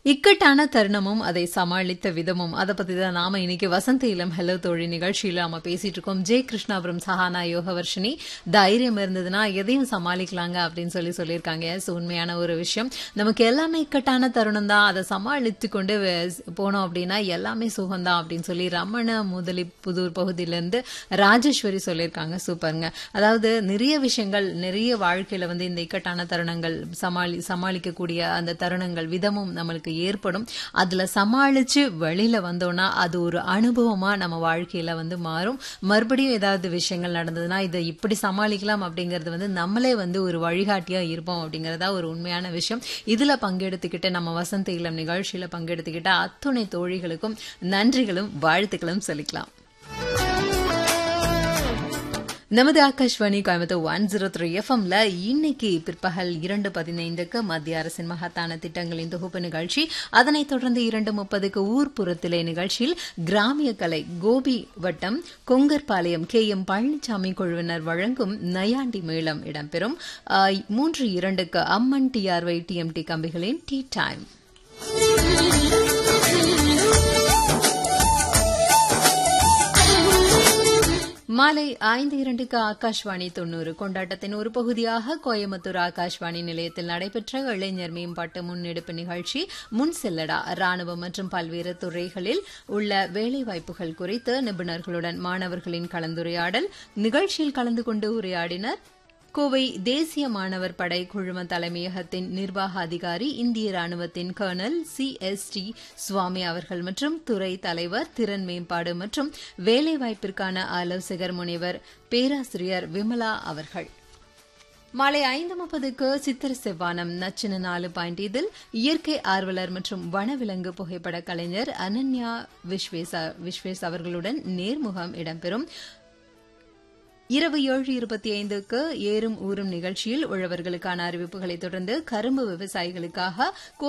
இக்கட்டான தருணமும் அதை சமாளித்த விதமும் அதை பத்தி தான் நாம இன்னைக்கு வசந்த இளம் ஹலோ தோழி நிகழ்ச்சியில நாம பேசிட்டு இருக்கோம் ஜெய் கிருஷ்ணாபுரம் சஹானா யோகவர்ஷினி தைரியம் இருந்ததுன்னா எதையும் சமாளிக்கலாங்க அப்படின்னு சொல்லி சொல்லியிருக்காங்க Yes, உண்மையான ஒரு விஷயம் நமக்கு எல்லாமே இக்கட்டான தருணம் தான் அதை சமாளித்து கொண்டு வே- போனோம் அப்படின்னா எல்லாமே சுகம்தான் அப்படின்னு சொல்லி ரமண முதலி புதூர் பகுதியிலிருந்து ராஜேஸ்வரி சொல்லியிருக்காங்க சூப்பருங்க அதாவது நிறைய விஷயங்கள் நிறைய வாழ்க்கையில வந்து இந்த இக்கட்டான தருணங்கள் சமாளி சமாளிக்கக்கூடிய அந்த தருணங்கள் விதமும் நம்மளுக்கு ஏற்படும் அதுல சமாளிச்சு வெளியில வந்தோம்னா அது ஒரு அனுபவமா நம்ம வாழ்க்கையில வந்து மாறும் மறுபடியும் ஏதாவது விஷயங்கள் நடந்ததுன்னா இதை இப்படி சமாளிக்கலாம் அப்படிங்கறது வந்து நம்மளே வந்து ஒரு வழிகாட்டியா இருப்போம் அப்படிங்கறதா ஒரு உண்மையான விஷயம் இதுல பங்கெடுத்துக்கிட்டு நம்ம வசந்த இளம் நிகழ்ச்சியில பங்கெடுத்துக்கிட்ட அத்துணை தோழிகளுக்கும் நன்றிகளும் வாழ்த்துக்களும் சொல்லிக்கலாம் நமது Akashvani Coimbatore one zero three எஃப்எம்ல இன்னைக்கு பிற்பகல் இரண்டு பதினைந்துக்கு மத்திய அரசின் மகத்தான திட்டங்களின் தொகுப்பு நிகழ்ச்சி அதனைத் தொடர்ந்து இரண்டு முப்பதுக்கு ஊர்ப்புறத்திலே நிகழ்ச்சியில் கிராமிய கலை கோபி வட்டம் கொங்கர்பாளையம் கே எம் பழனிசாமி குழுவினர் வழங்கும் நயாண்டி மேளம் இடம்பெறும் ஆஹ், மூன்று இரண்டுக்கு அம்மன் டிஆர்ஒய் டிஎம்டி கம்பிகளின் டீ டைம் மாலை ஐந்து இரண்டுக்கு ஆகாஷ்வாணி தொண்ணூறு கொண்டாட்டத்தின் ஒரு பகுதியாக கோயம்புத்தூர் ஆகாஷ்வாணி நிலையத்தில் நடைபெற்ற இளைஞர் மேம்பாட்டு முன்னெடுப்பு நிகழ்ச்சி முன் செல்லடா ராணுவம் மற்றும் பல்வேறு துறைகளில் உள்ள வேலைவாய்ப்புகள் குறித்து நிபுணர்களுடன் மாணவர்களின் கலந்துரையாடல் நிகழ்ச்சியில் கலந்து கொண்டு உரையாடினர் கோவை தேசிய மாணவர் படை குழும தலைமையகத்தின் நிர்வாக அதிகாரி இந்திய ராணுவத்தின் colonel C S T Swamy அவர்கள் மற்றும் துறை தலைவர் திறன் மேம்பாடு மற்றும் வேலைவாய்ப்பிற்கான ஆலோசகர் முனைவர் பேராசிரியர் விமலா அவர்கள் மாலை ஐந்து முப்பதுக்கு சித்திர செவ்வானம் நச்சின நாலு பாயிண்ட் இதில் இயற்கை ஆர்வலர் மற்றும் வனவிலங்கு புகைப்பட கலைஞர் அனன்யா விஸ்வேஸ் விஸ்வேஸ் அவர்களுடன் நேர்முகம் இடம்பெறும் இரவு ஏழு இருபத்தி ஐந்துக்கு ஏறும் ஊறும் நிகழ்ச்சியில் உழவர்களுக்கான அறிவிப்புகளை தொடர்ந்து கரும்பு விவசாயிகளுக்காக